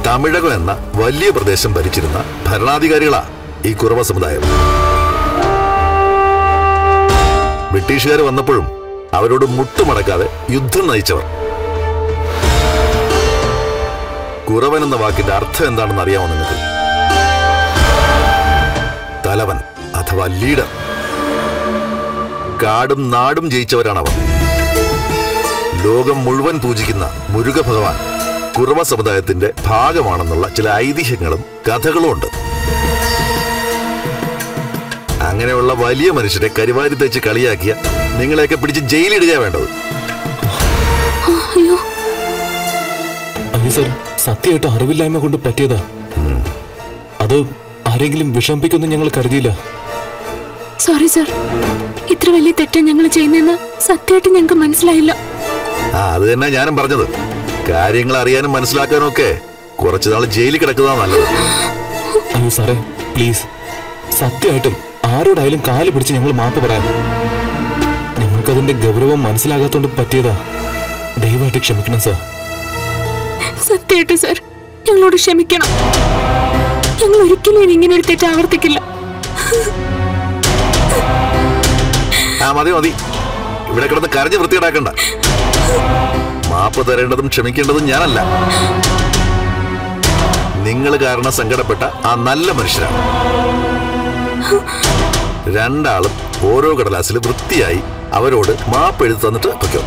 തമിഴകം എന്ന വലിയ പ്രദേശം ഭരിച്ചിരുന്ന ഭരണാധികാരികളാ ഈ കുറവ സമുദായം ബ്രിട്ടീഷുകാർ വന്നപ്പോഴും അവരോട് മുട്ടുമടക്കാതെ യുദ്ധം നയിച്ചവർ കുറവൻ എന്ന വാക്കിന്റെ അർത്ഥം എന്താണെന്ന് അറിയാമോ നിങ്ങൾക്ക് തലവൻ അഥവാ ലീഡർ കാടും നാടും ജയിച്ചവരാണ് അവർ ലോകം മുഴുവൻ പൂജിക്കുന്ന മുരുക ഭഗവാൻ കുറവ സമുദായത്തിന്റെ ഭാഗമാണെന്നുള്ള ചില ഐതിഹ്യങ്ങളും കഥകളും ഉണ്ട് അങ്ങനെയുള്ള വലിയ മനുഷ്യരെ കരിവാരി തേച്ച് കളിയാക്കിയ നിങ്ങളെയൊക്കെ പിടിച്ച് ജയിലിടുക വേണ്ടത് അയ്യോ അയ്യോ സർ സത്യമായിട്ട് അറിവില്ലായ്മ കൊണ്ട് പറ്റിയതാ അത് ആരെങ്കിലും വിഷമിപ്പിക്കുമെന്ന് ഞങ്ങൾ കരുതിയില്ല സോറി സർ ഇത്ര വലിയ തെറ്റാ ഞങ്ങൾ ചെയ്യുന്നതെന്ന് സത്യമായിട്ട് ഞങ്ങൾക്ക് മനസ്സിലായില്ല ആ അത് തന്നെ ഞാനും പറഞ്ഞത് കാര്യങ്ങൾ അറിയാനും മനസ്സിലാക്കാനും ഒക്കെ കുറച്ചു നാൾ ജയിലിൽ കിടക്കുന്നതാ നല്ലത് അയ്യോ സാറേ പ്ലീസ് സത്യമായിട്ടും ആരോടായാലും കാല് പിടിച്ച് ഞങ്ങൾ മാപ്പ് പറയാം ഞങ്ങൾക്കതിന്റെ ഗൗരവം മനസ്സിലാകാത്തോണ്ട് പറ്റിയതാ ദയവായിട്ട് ക്ഷമിക്കണം സാർ സത്യമായിട്ട് സർ ഞങ്ങളോട് ക്ഷമിക്കണം ഞങ്ങൾ ഒരിക്കലും ഇനി ഇങ്ങനെ ഒരു തെറ്റ് ആവർത്തിക്കില്ല ആ മതി മതി ഇവിടെ കിടന്ന് കരഞ്ഞ് വൃത്തിയിടാക്കണ്ട മാപ്പ് തരേണ്ടതും ക്ഷമിക്കേണ്ടതും ഞാനല്ല നിങ്ങൾ കാരണം സങ്കടപ്പെട്ട ആ നല്ല മനുഷ്യരാണ് രണ്ടാളും ഓരോ കടലാസിൽ വൃത്തിയായി അവരോട് മാപ്പ് എഴുതി തന്നിട്ട് പൊയ്ക്കോ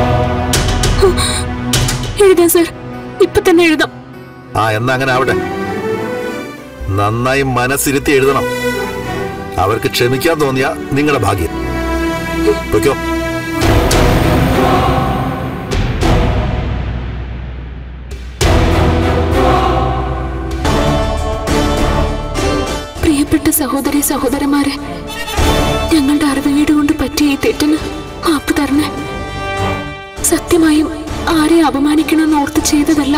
എഴുതാം സർ ഇപ്പൊ തന്നെ എഴുതാം ആ എന്നാ അങ്ങനെ ആവട്ടെ നന്നായി മനസ്സിരുത്തി എഴുതണം അവർക്ക് ക്ഷമിക്കാൻ തോന്നിയ നിങ്ങളുടെ ഭാഗ്യം പൊയ്ക്കോ പ്രിയപ്പെട്ട സഹോദരി സഹോദരന്മാരെ ഞങ്ങളുടെ അറിവുകേട് കൊണ്ട് പറ്റിയ ഈ തെറ്റിന് മാപ്പ് തരണേ സത്യമായും ആരെ അപമാനിക്കണമെന്ന് ഓർത്ത് ചെയ്തതല്ല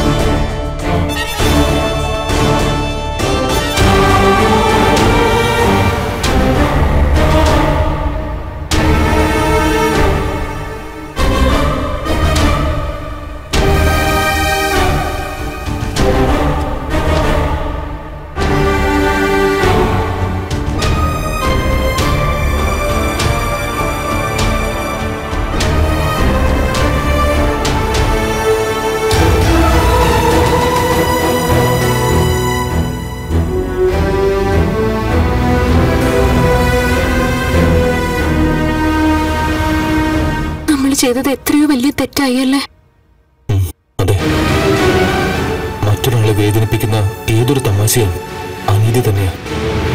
നമ്മൾ ചെയ്തത് എത്രയോ വലിയ തെറ്റായി അല്ലേ ഉം, അതെ മറ്റൊരാളെ വേദനിപ്പിക്കുന്ന ഏതൊരു തമാശയും അനീതി തന്നെയാണ്